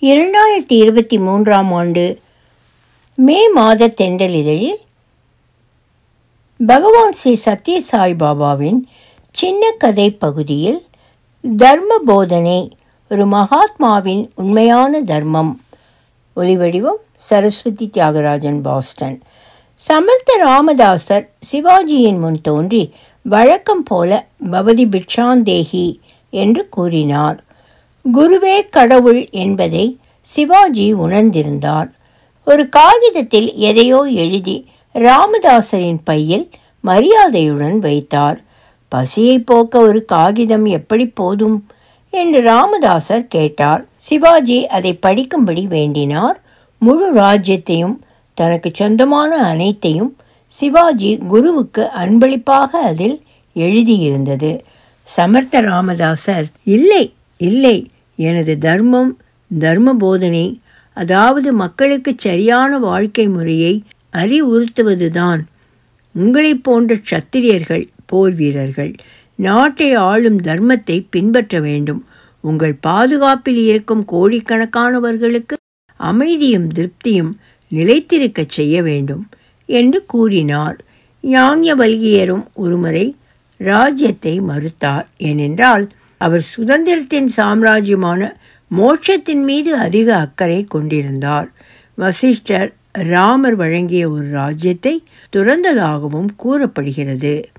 இரண்டாயிரத்தி இருபத்தி மூன்றாம் ஆண்டு மே மாத தென்றல் இதழில் பகவான் ஸ்ரீ சத்ய சாய் பாபாவின் சின்ன கதை பகுதியில் தர்ம போதனை ஒரு மகாத்மாவின் உண்மையான தர்மம் ஒலிவடிவம் சரஸ்வதி தியாகராஜன் பாஸ்டன் சமர்த்த ராமதாசர் சிவாஜியின் முன் தோன்றி வழக்கம் போல பவதி பிக்ஷாந்தேகி என்று கூறினார் குருவே கடவுள் என்பதை சிவாஜி உணர்ந்திருந்தார் ஒரு காகிதத்தில் எதையோ எழுதி ராமதாசரின் பையில் மரியாதையுடன் வைத்தார் பசியை போக்க ஒரு காகிதம் எப்படி போதும் என்று ராமதாசர் கேட்டார் சிவாஜி அதை படிக்கும்படி வேண்டினார் முழு ராஜ்யத்தையும் தனக்கு சொந்தமான அனைத்தையும் சிவாஜி குருவுக்கு அன்பளிப்பாக அதில் எழுதியிருந்தது சமர்த்த ராமதாசர் இல்லை இல்லை எனது தர்மம் தர்ம போதனை அதாவது மக்களுக்கு சரியான வாழ்க்கை முறையை அறிவுறுத்துவதுதான் உங்களைப் போன்ற சத்திரியர்கள் போர் வீரர்கள் நாட்டை ஆளும் தர்மத்தை பின்பற்ற வேண்டும் உங்கள் பாதுகாப்பில் இருக்கும் கோடிக்கணக்கானவர்களுக்கு அமைதியும் திருப்தியும் நிலைத்திருக்கச் செய்ய வேண்டும் என்று கூறினார் ஞான்யவல்கியரும் ஒருமுறை ராஜ்யத்தை மறுத்தார் ஏனென்றால் அவர் சுதந்திரத்தின் சாம்ராஜ்யமான மோட்சத்தின் மீது அதிக அக்கறை கொண்டிருந்தார் வசிஷ்டர் ராமர் வழங்கிய ஒரு ராஜ்யத்தை துறந்ததாகவும் கூறப்படுகிறது